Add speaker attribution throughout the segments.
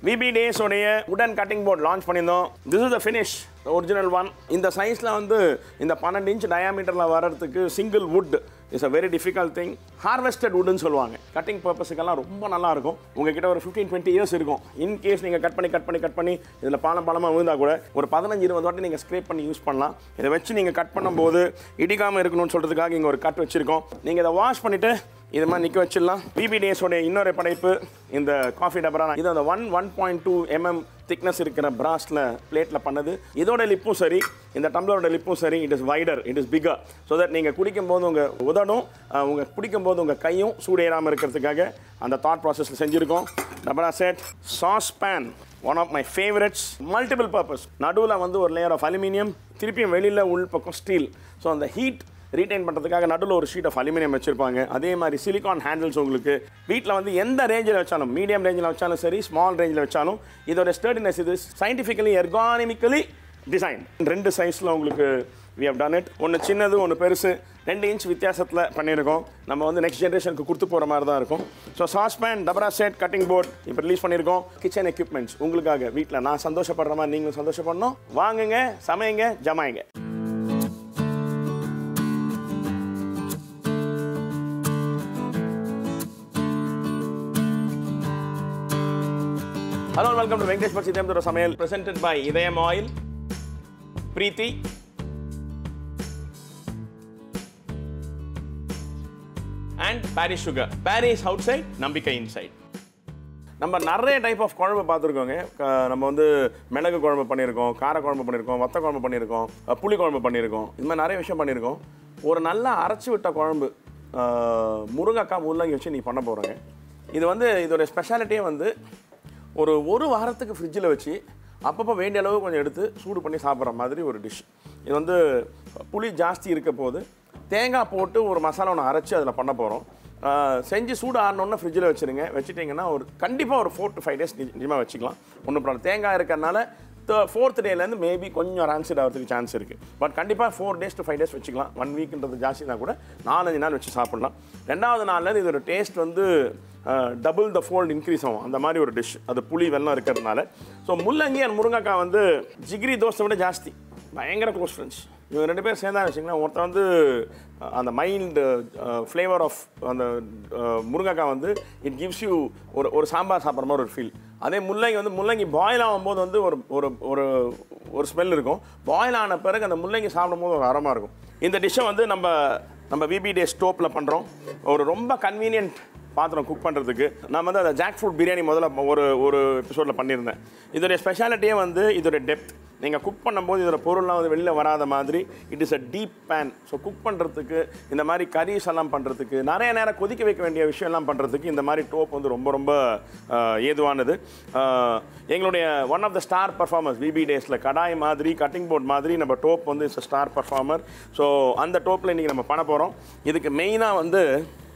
Speaker 1: VP days உடைய உடன் cutting board launch பண்ணியிருந்தோம் this is the finish original one இந்த சைஸில் வந்து இந்த பன்னெண்டு இன்ச் டயாமீட்டரில் வர்றதுக்கு single wood is a very difficult thing harvested வுட்னு சொல்லுவாங்க கட்டிங் பர்பஸுக்கெல்லாம் ரொம்ப நல்லா இருக்கும் உங்ககிட்ட ஒரு ஃபிஃப்டீன் டுவெண்ட்டி இயர்ஸ் இருக்கும் இன் கேஸ் நீங்கள் கட் பண்ணி கட் பண்ணி கட் பண்ணி இதில் பாலம் பாலமாக விழுந்தா கூட ஒரு பதினஞ்சு இருபது வாட்டி நீங்கள் ஸ்க்ரேப் பண்ணி யூஸ் பண்ணலாம் இதை வச்சு நீங்கள் கட் பண்ணும்போது இடிக்காமல் இருக்கணும்னு சொல்கிறதுக்காக இங்கே ஒரு கட் வச்சுருக்கோம் நீங்கள் இதை வாஷ் பண்ணிவிட்டு இது மாதிரி நிற்க வச்சிடலாம் பிபி டேஸோட இன்னொரு படைப்பு இந்த காஃபி டபரா இது அந்த one one point two MM thickness இருக்கிற பிராஸில் பிளேட்டில் பண்ணது இதோட லிப்பும் சரி இந்த டம்ளரோட லிப்பும் சரி it is wider it is bigger so that நீங்கள் குடிக்கும் போது உங்கள் உதடும் அஹ், உங்கள் குடிக்கும் போது உங்கள் கையும் சூடேறாமல் இருக்கிறதுக்காக அந்த தாட் ப்ராசஸில் செஞ்சுருக்கோம் டபரா set saucepan one of my favourites multiple purpose நடுவில் வந்து ஒரு லேயர் ஆஃப் அலுமினியம் திருப்பியும் வெளியில் உள் பக்கம் ஸ்டீல் ஸோ அந்த ஹீட் ரீடைன் பண்ணுறதுக்காக நடுவில் ஒரு ஷீட் ஆஃப் அலுமினியம் வச்சுருப்பாங்க அதே மாதிரி சிலிகான் ஹேண்டில்ஸ் உங்களுக்கு வீட்டில் வந்து எந்த ரேஞ்சில் வச்சாலும் மீடியம் ரேஞ்சில் வச்சாலும் சரி ஸ்மால் ரேஞ்சில் வச்சாலும் இதோட ஸ்டர்டினஸ் இது சயின்டிஃபிக்கலி எர்கானிமிக்கலி டிசைன் ரெண்டு சைஸில் உங்களுக்கு வி ஹவ் டன் இட் ஒன்று சின்னது ஒன்று பெருசு ரெண்டு இன்ச் வித்தியாசத்தில் பண்ணியிருக்கோம் நம்ம வந்து நெக்ஸ்ட் ஜென்ரேஷனுக்கு கொடுத்து போகிற மாதிரி தான் இருக்கும் ஸோ சாஸ்பேன் டபரா செட் கட்டிங் போர்ட் இப்போ ரிலீஸ் பண்ணியிருக்கோம் கிச்சன் எக்யூப்மெண்ட்ஸ் உங்களுக்காக வீட்டில் நான் சந்தோஷப்படுற மாதிரி நீங்களும் சந்தோஷப்படணும் வாங்குங்க சமையுங்க ஜமாயுங்க ஹலோ வெல்கம் டு வெங்கடேஷ் பக்ஷி தேம்தோட சமையல் presented by Idhayam oil Preethi and Parry's sugar Parry's outside நம்பிக்கை இன்சைட் நம்ம நிறைய டைப் ஆஃப் குழம்பு பார்த்துருக்கோங்க க- நம்ம வந்து மிளகு குழம்பு பண்ணியிருக்கோம் கார குழம்பு பண்ணியிருக்கோம் வத்த குழம்பு பண்ணியிருக்கோம் அஹ், புளி குழம்பு பண்ணியிருக்கோம் இது மாதிரி நிறைய விஷயம் பண்ணியிருக்கோம் ஒரு நல்லா அரைச்சி விட்ட குழம்பு அஹ், முருங்கைக்காய் முள்ளங்கி வச்சு நீ பண்ண போகிறோங்க இது வந்து இதோட ஸ்பெஷாலிட்டியே வந்து ஒரு ஒரு வாரத்துக்கு ஃப்ரிட்ஜில் வச்சு அப்பப்போ வேண்டிய அளவு கொஞ்சம் எடுத்து சூடு பண்ணி சாப்பிட்ற மாதிரி ஒரு டிஷ் இது வந்து புளி ஜாஸ்தி இருக்க போது தேங்காய் போட்டு ஒரு மசாலா ஒன்று அரைச்சி அதில் பண்ண போகிறோம் செஞ்சு சூடு ஆடணுன்னு ஃப்ரிட்ஜில் வச்சுருங்க வச்சுட்டிங்கன்னா ஒரு கண்டிப்பாக ஒரு ஃபோர் டு ஃபைவ் டேஸ் நிஜமாக வச்சுக்கலாம் ஒன்றும் ப்ராப்ளம் தேங்காய் இருக்கறனால ஃபோர்த் டேலேருந்து மேபி கொஞ்சம் ரான்சிட் ஆகிறதுக்கு சான்ஸ் இருக்குது பட் கண்டிப்பாக four days to five days வச்சுக்கலாம் ஒன் வீக்ன்றது ஜாஸ்தினா கூட நாலஞ்சு நாள் வச்சு சாப்பிட்லாம் ரெண்டாவது நாள்லேருந்து இதோட டேஸ்ட் வந்து டபுள் த ஃபோல்ட் இன்க்ரீஸ் ஆகும் அந்த மாதிரி ஒரு டிஷ் அது புளி வெல்லம் இருக்கிறதுனால ஸோ முள்ளங்கி அண்ட் முருங்கைக்காய் வந்து ஜிகிரி தோசை விட ஜாஸ்தி பயங்கர க்ளோஸ் ஃப்ரெண்ட்ஸ் இவங்க ரெண்டு பேரும் சேர்ந்தா வச்சிங்கன்னா ஒருத்தன் வந்து அஹ், அந்த மைல்டு ஃப்ளேவர் ஆஃப் அந்த அஹ், முருங்கைக்காய் வந்து இட் கிவ்ஸ் யூ ஒரு ஒரு சாம்பார் சாப்பிட்ற மாதிரி ஒரு ஃபீல் அதே முள்ளங்கி வந்து முள்ளங்கி பாயில் ஆகும்போது வந்து ஒரு ஒரு ஒரு ஒரு ஸ்மெல் இருக்கும் பாயில் ஆன பிறகு அந்த முள்ளங்கி சாப்பிடும்போது ஒரு அறமாக இருக்கும் இந்த டிஷ்ஷை வந்து நம்ம நம்ம விபி டே ஸ்டோப்பில் பண்ணுறோம் ஒரு ரொம்ப கன்வீனியன்ட் பாத்திரம் குக் பண்ணுறதுக்கு நான் வந்து அந்த ஜாக் ஃப்ரூட் பிரியாணி முதல்ல ஒரு ஒரு எபிசோடில் பண்ணியிருந்தேன் இதோடைய ஸ்பெஷாலிட்டியே வந்து இதோட டெப்த் நீங்கள் குக் பண்ணும்போது இதோட பொருள்லாம் வந்து வெளியில் வராத மாதிரி it is a deep pan so cook பண்ணுறதுக்கு இந்த மாதிரி கரீஸ் எல்லாம் பண்ணுறதுக்கு நிறைய நேரம் கொதிக்க வைக்க வேண்டிய விஷயம்லாம் பண்ணுறதுக்கு இந்த மாதிரி டோப் வந்து ரொம்ப ரொம்ப ஆஹ், ஏதுவானது ஆஹ், எங்களுடைய one of the star performers VB டேஸில் கடாய் மாதிரி கட்டிங் போர்ட் மாதிரி நம்ம டோப் வந்து இட்ஸ் ஸ்டார் பர்ஃபார்மர் ஸோ அந்த டோப்பில் இன்றைக்கி நம்ம பண்ண போகிறோம் இதுக்கு மெயினாக வந்து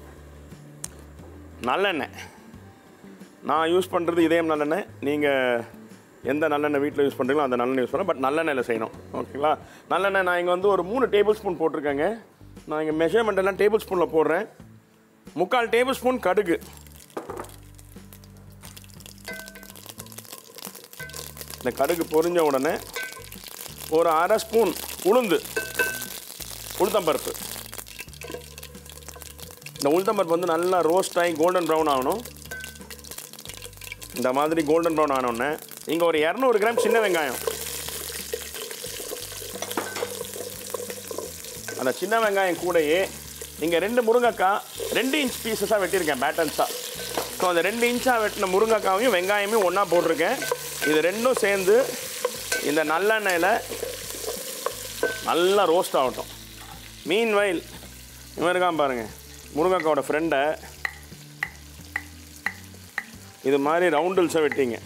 Speaker 1: நல்லெண்ணெய் நான் யூஸ் பண்ணுறது இதயம் நல்லெண்ணெய் நீங்கள் எந்த நல்லெண்ணெய் வீட்டில் யூஸ் பண்ணுறீங்களோ அந்த நல்லெண்ணெய் யூஸ் பண்ணலாம் பட் நல்லெண்ணெயில் செய்யணும் ஓகேங்களா நல்லெண்ணெய் நான் இங்கே வந்து ஒரு மூணு டேபிள் ஸ்பூன் போட்டிருக்கேங்க நான் இங்கே மெஷர்மெண்ட் எல்லாம் டேபிள் ஸ்பூனில் போடுறேன் முக்கால் டேபிள் ஸ்பூன் கடுகு இந்த கடுகு பொரிஞ்ச உடனே ஒரு அரை ஸ்பூன் உளுந்து உளுத்தம்பருப்பு இந்த உளுத்தம்பருப்பு வந்து நல்லா ரோஸ்ட் ஆகி கோல்டன் ப்ரௌன் ஆகணும் இந்த மாதிரி கோல்டன் ப்ரௌன் ஆனோடனே இங்கே ஒரு இரநூறு கிராம் சின்ன வெங்காயம் அந்த சின்ன வெங்காயம் கூடயே இங்கே ரெண்டு முருங்கைக்காய் ரெண்டு இன்ச் பீசஸாக வெட்டியிருக்கேன் பேட்டன்ஸாக ஸோ அந்த ரெண்டு இன்ச்சாக வெட்டின முருங்கைக்காவையும் வெங்காயமையும் ஒன்றா போட்டிருக்கேன் இது ரெண்டும் சேர்ந்து இந்த நல்லெண்ணெயில் நல்லா ரோஸ்ட் ஆகட்டும் மீன் வயல் இவன் இருக்கான் பாருங்கள் முருங்கைக்காவோட ஃப்ரெண்டை இது மாதிரி ரவுண்டில்ஸை வெட்டிங்க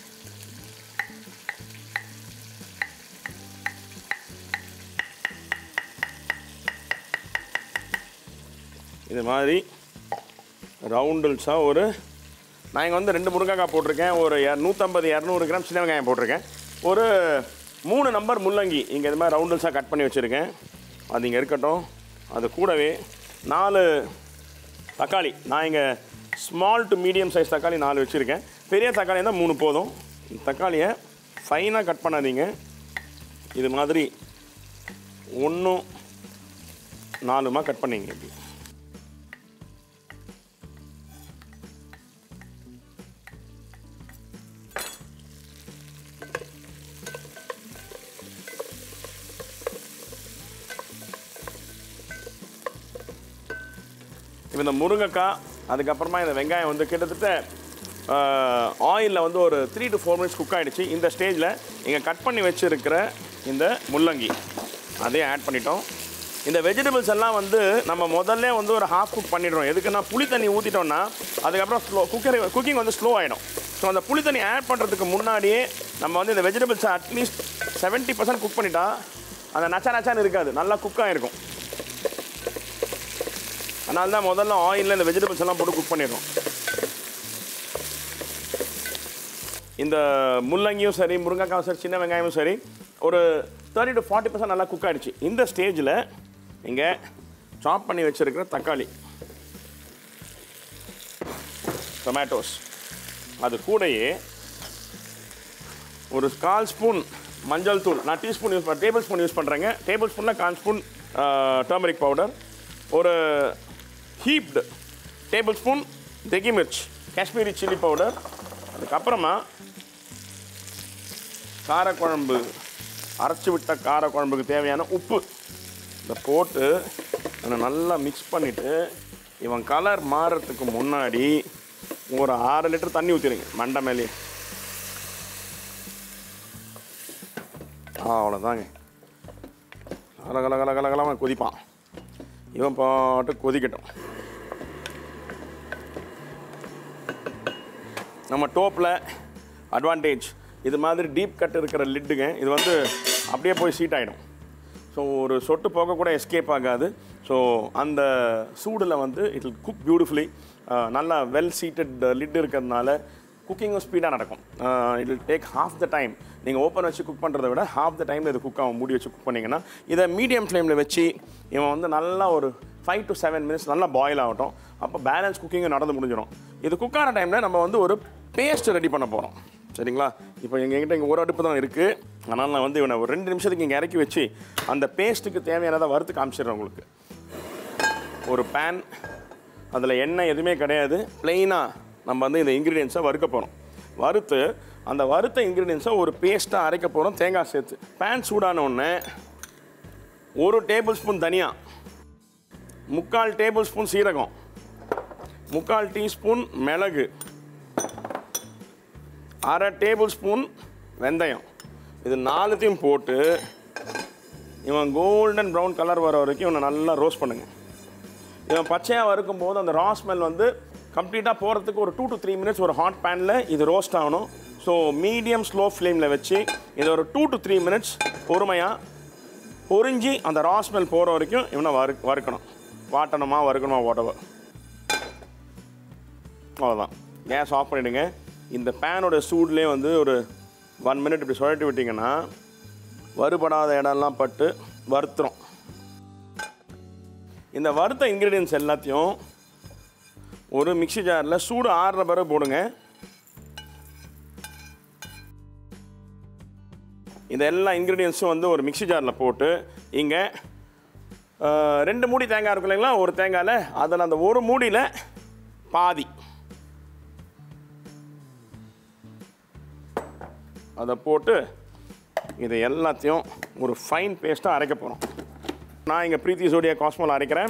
Speaker 1: இது மாதிரி ரவுண்டில்ஸாக ஒரு நான் இங்கே வந்து ரெண்டு முருங்கைக்காய் போட்டிருக்கேன் ஒரு இர- நூற்றம்பது இரநூறு கிராம் சின்ன வெங்காயம் போட்டிருக்கேன் ஒரு மூணு நம்பர் முள்ளங்கி இங்கே இது மாதிரி ரவுண்டில்ஸாக கட் பண்ணி வச்சுருக்கேன் அது இங்கே இருக்கட்டும் அது கூடவே நாலு தக்காளி நான் இங்கே ஸ்மால் டு மீடியம் சைஸ் தக்காளி நாலு வச்சுருக்கேன் பெரிய தக்காளி இருந்தால் மூணு போதும் இந்த தக்காளியை ஃபைனாக கட் பண்ணாதீங்க இது மாதிரி ஒன்றும் நாலுமா கட் பண்ணிங்க இப்படி இப்போ இந்த முருங்கைக்காய் அதுக்கப்புறமா இந்த வெங்காயம் வந்து கிட்டத்தட்ட ஆயிலில் வந்து ஒரு three to four minutes cook ஆகிடுச்சு இந்த ஸ்டேஜில் இங்கே கட் பண்ணி வச்சுருக்கிற இந்த முள்ளங்கி அதையும் ஆட் பண்ணிட்டோம் இந்த வெஜிடபிள்ஸ் எல்லாம் வந்து நம்ம முதல்ல வந்து ஒரு ஹாஃப் குக் பண்ணிடுறோம் எதுக்குன்னா புளி தண்ணி ஊற்றிட்டோம்னா அதுக்கப்புறம் ஸ்லோ குக்கர் குக்கிங் வந்து ஸ்லோ ஆகிடும் ஸோ அந்த புளி தண்ணி ஆட் பண்ணுறதுக்கு முன்னாடியே நம்ம வந்து இந்த வெஜிடபிள்ஸை அட்லீஸ்ட் செவன்ட்டி பர்சன்ட் குக் பண்ணிட்டா அந்த நச்சா நச்சான்னு இருக்காது நல்லா குக் ஆகிருக்கும் அதனால தான் முதல்ல ஆயிலில் இந்த வெஜிடபிள்ஸ் எல்லாம் போட்டு குக் பண்ணிடுறோம் இந்த முள்ளங்கியும் சரி முருங்கைக்காயும் சரி சின்ன வெங்காயமும் சரி ஒரு தேர்ட்டி டு ஃபார்ட்டி பர்சன்ட் நல்லா குக் ஆகிடுச்சு இந்த ஸ்டேஜில் நீங்கள் சாப் பண்ணி வச்சுருக்கிற தக்காளி டொமேட்டோஸ் அது கூடயே ஒரு கால் ஸ்பூன் மஞ்சள் தூள் நான் teaspoon use table spoon use பண்ணுறேங்க டேபிள் ஸ்பூனில் கால் ஸ்பூன் டர்மரிக் பவுடர் ஒரு heaped table spoon Deggi Mirch Kashmiri chilli powder அதுக்கப்புறமா காரக்குழம்பு அரைச்சி விட்ட காரக்குழம்புக்கு தேவையான உப்பு இதை போட்டு அதை நல்லா மிக்ஸ் பண்ணிவிட்டு இவன் கலர் மாறுறதுக்கு முன்னாடி ஒரு ஆறு லிட்டர் தண்ணி ஊற்றிடுங்க மண்டை மேலே அவ்வளோதாங்க கல கல கல கல கலமாக கொதிப்பான் இவன் பாட்டு கொதிக்கட்டும் நம்ம டோப்பில் அட்வான்டேஜ் இது மாதிரி டீப் கட் இருக்கிற லிட்டுங்க இது வந்து அப்படியே போய் சீட் ஆகிடும் ஸோ ஒரு சொட்டு போக கூட எஸ்கேப் ஆகாது ஸோ அந்த சூடில் வந்து இட் வில் குக் பியூட்டிஃபுல்லி நல்லா வெல் சீட்டட் லிட் இருக்கிறதுனால குக்கிங்கும் ஸ்பீடாக நடக்கும் it will take half the time நீங்கள் ஓப்பன் வச்சு குக் பண்ணுறத விட ஹாஃப் த டைமில் இது குக் ஆகும் மூடி வச்சு குக் பண்ணிங்கன்னா இதை மீடியம் ஃப்ளேமில் வச்சு இவன் வந்து நல்லா ஒரு ஃபைவ் டு செவன் மினிட்ஸ் நல்லா பாயில் ஆகட்டும் அப்போ பேலன்ஸ் குக்கிங்கும் நடந்து முடிஞ்சிடும் இது குக் ஆன டைமில் நம்ம வந்து ஒரு பேஸ்ட் ரெடி பண்ண போகிறோம் சரிங்களா இப்போ எங்ககிட்ட இங்கே ஒரு அடுப்பு தான் இருக்குது அதனால் நான் வந்து இவனை ஒரு ரெண்டு நிமிஷத்துக்கு இங்கே இறக்கி வச்சு அந்த பேஸ்ட்டுக்கு தேவையானதை வறுத்து காமிச்சிடுறேன் உங்களுக்கு ஒரு பேன் அதில் எண்ணெய் எதுவுமே கிடையாது ப்ளெயினாக நம்ம வந்து இந்த இன்க்ரீடியன்ஸை வறுக்க போகிறோம் வறுத்து அந்த வறுத்த இன்க்ரீடியன்ஸை ஒரு பேஸ்ட்டாக அரைக்க போகிறோம் தேங்காய் சேர்த்து பேன் சூடான உடனே ஒரு டேபிள் ஸ்பூன் தனியா முக்கால் டேபிள் ஸ்பூன் சீரகம் முக்கால் டீஸ்பூன் மிளகு அரை டேபிள் ஸ்பூன் வெந்தயம் இது நாலுத்தையும் போட்டு இவன் கோல்டன் ப்ரௌன் கலர் வர வரைக்கும் இவனை நல்லா ரோஸ்ட் பண்ணுங்க இவன் பச்சையாக வறுக்கும் போது அந்த ரா ஸ்மெல் வந்து கம்ப்ளீட்டாக போகிறதுக்கு ஒரு டூ டு த்ரீ மினிட்ஸ் ஒரு ஹாட் பேனில் இது ரோஸ்ட் ஆகணும் ஸோ மீடியம் ஸ்லோ ஃப்ளேமில் வச்சு இதை ஒரு டூ டு த்ரீ மினிட்ஸ் பொறுமையாக பொரிஞ்சு அந்த ரா ஸ்மெல் போகிற வரைக்கும் இவனை வறு வறுக்கணும் வாட்டணுமா வறுக்கணுமா whatever அவ்வளோதான் கேஸ் ஆஃப் பண்ணிவிடுங்க இந்த பேனோட சூட்லேயே வந்து ஒரு ஒன் மினிட் இப்படி சுழட்டி விட்டிங்கன்னா வறுபடாத இடம்லாம் பட்டு வறுத்துரும் இந்த வறுத்த இன்க்ரீடியன்ஸ் எல்லாத்தையும் ஒரு மிக்ஸி ஜாரில் சூடு ஆறுற பிறகு போடுங்க இந்த எல்லா இன்க்ரீடியன்ஸும் வந்து ஒரு மிக்ஸி ஜாரில் போட்டு இங்கே ரெண்டு மூடி தேங்காய் இருக்கும் இல்லைங்களா ஒரு தேங்காயில் அதில் அந்த ஒரு மூடியில் பாதி அதை போட்டு இதை எல்லாத்தையும் ஒரு ஃபைன் பேஸ்ட்டாக அரைக்க போகிறோம் நான் இங்கே பிரீத்தி சோடியா காஸ்மோல் அரைக்கிறேன்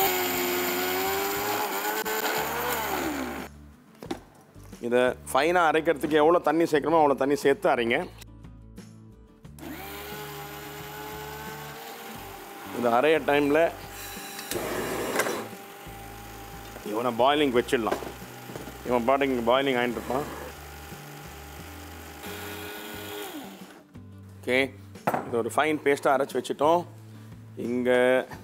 Speaker 1: இதை ஃபைனாக அரைக்கிறதுக்கு எவ்வளோ தண்ணி சேர்க்கணுமோ அவ்வளோ தண்ணி சேர்த்து அரைங்க இது அரைய டைமில் இவனை பாயிலிங் வச்சிடலாம் இவன் பாட்டுக்கு இங்கே பாயிலிங் ஆகிட்டு இருப்பான் ஓகே இது ஒரு ஃபைன் பேஸ்ட்டாக அரைச்சி வச்சுட்டோம் இங்கே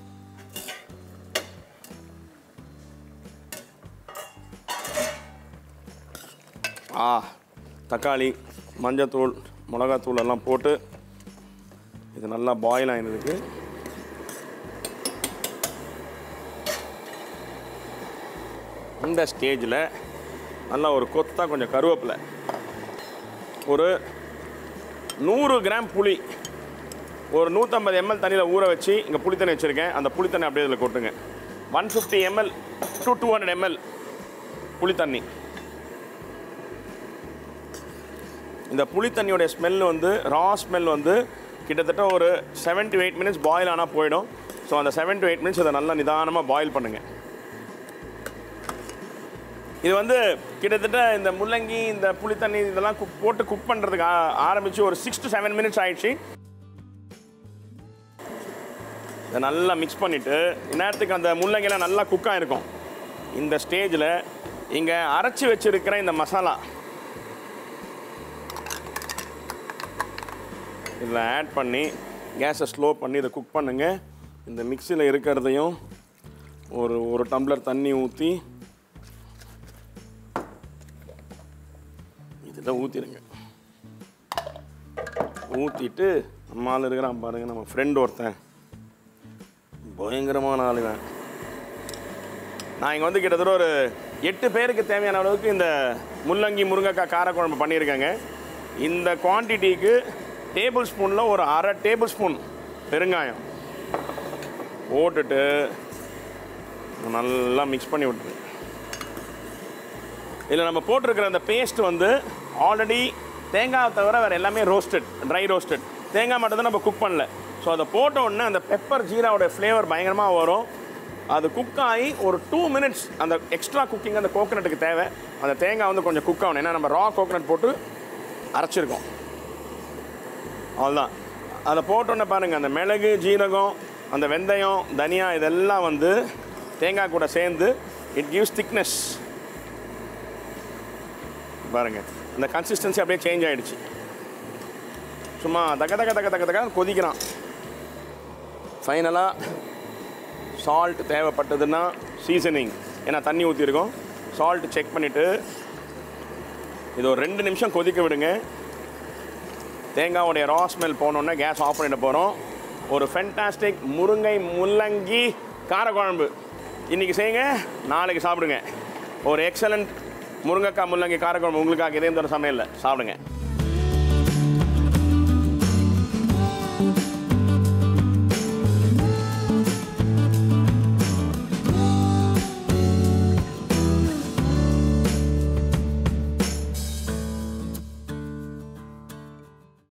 Speaker 1: ஆ தக்காளி மஞ்சத்தூள் மிளகாத்தூள் எல்லாம் போட்டு இது நல்லா பாயில் ஆகினதுக்கு இந்த ஸ்டேஜில் நல்லா ஒரு கொத்தாக கொஞ்சம் கருவேப்பிலை ஒரு நூறு கிராம் புளி ஒரு நூற்றம்பது எம்எல் தண்ணியில் ஊற வச்சு இங்கே புளித்தண்ணி வச்சுருக்கேன் அந்த புளித்தண்ணி அப்படியே இதில் கொட்டுங்க one fifty ML to two hundred ML புளித்தண்ணி இந்த புளித்தண்ணியோடைய ஸ்மெல் வந்து ரா ஸ்மெல் வந்து கிட்டத்தட்ட ஒரு seven to eight minutes boil ஆனால் போயிடும் ஸோ அந்த செவன் டு எயிட் மினிட்ஸ் இதை நல்லா நிதானமாக பாயில் பண்ணுங்கள் இது வந்து கிட்டத்தட்ட இந்த முள்ளங்கி இந்த புளித்தண்ணி இதெல்லாம் குக் போட்டு குக் பண்ணுறதுக்கு ஆரம்பித்து ஒரு சிக்ஸ் டு செவன் மினிட்ஸ் ஆயிடுச்சு இதை நல்லா மிக்ஸ் பண்ணிவிட்டு இந்நேரத்துக்கு அந்த முள்ளங்கிலாம் நல்லா குக் ஆகிருக்கும் இந்த ஸ்டேஜில் இங்கே அரைச்சி வச்சிருக்கிற இந்த மசாலா இதில் ஆட் பண்ணி கேஸை ஸ்லோ பண்ணி இதை குக் பண்ணுங்க இந்த மிக்சியில் இருக்கிறதையும் ஒரு ஒரு டம்ளர் தண்ணி ஊற்றி இதில் ஊற்றிடுங்க ஊற்றிட்டு நம்மால் இருக்கிறான் பாருங்க நம்ம ஃப்ரெண்ட் ஒருத்தன் பயங்கரமான ஆளுவேன் நான் இங்கே வந்து கிட்டத்தட்ட ஒரு எட்டு பேருக்கு தேவையான அளவுக்கு இந்த முள்ளங்கி முருங்கைக்காய் காரக்குழம்பு பண்ணியிருக்கேங்க இந்த குவான்டிட்டிக்கு டேபிள் ஸ்பூனில் ஒரு அரை டேபிள் ஸ்பூன் பெருங்காயம் போட்டுட்டு நல்லா மிக்ஸ் பண்ணி விட்டுருங்க இதில் நம்ம போட்டிருக்கிற அந்த பேஸ்ட் வந்து ஆல்ரெடி தேங்காய் தவிர வேறு எல்லாமே ரோஸ்டட் ட்ரை ரோஸ்டட் தேங்காய் மட்டும் தான் நம்ம குக் பண்ணல ஸோ அதை போட்ட உடனே அந்த பெப்பர் ஜீராவோட ஃப்ளேவர் பயங்கரமாக வரும் அது குக் ஆகி ஒரு டூ மினிட்ஸ் அந்த எக்ஸ்ட்ரா குக்கிங் அந்த கோகனட்டுக்கு தேவை அந்த தேங்காய் வந்து கொஞ்சம் குக் ஆகணும் ஏன்னா நம்ம ரா கோகனட் போட்டு அரைச்சிருக்கோம் அவ்வளோதான் அதை போட்டோன்னே பாருங்கள் அந்த மிளகு ஜீரகம் அந்த வெந்தயம் தனியா இதெல்லாம் வந்து தேங்காய் கூட சேர்ந்து இட் கிவ்ஸ் திக்னஸ் பாருங்க அந்த கன்சிஸ்டன்சி அப்படியே சேஞ்ச் ஆயிடுச்சு சும்மா தக்க தக்க தக்க தக்க தக்க கொதிக்கிறான் ஃபைனலாக சால்ட் தேவைப்பட்டதுன்னா சீசனிங் ஏன்னா தண்ணி ஊற்றிருக்கோம் சால்ட் செக் பண்ணிவிட்டு இது ஒரு ரெண்டு நிமிஷம் கொதிக்க விடுங்க தேங்காவுடைய ரா ஸ்மெல் போனோன்னே கேஸ் ஆஃப் பண்ணிட போகிறோம் ஒரு ஃபென்டாஸ்டிக் முருங்கை முள்ளங்கி காரக்குழம்பு இன்றைக்கி செய்யுங்க நாளைக்கு சாப்பிடுங்க ஒரு எக்ஸலண்ட் முருங்கைக்காய் முள்ளங்கி காரக்குழம்பு உங்களுக்காக இதே தர சமையலில் சாப்பிடுங்க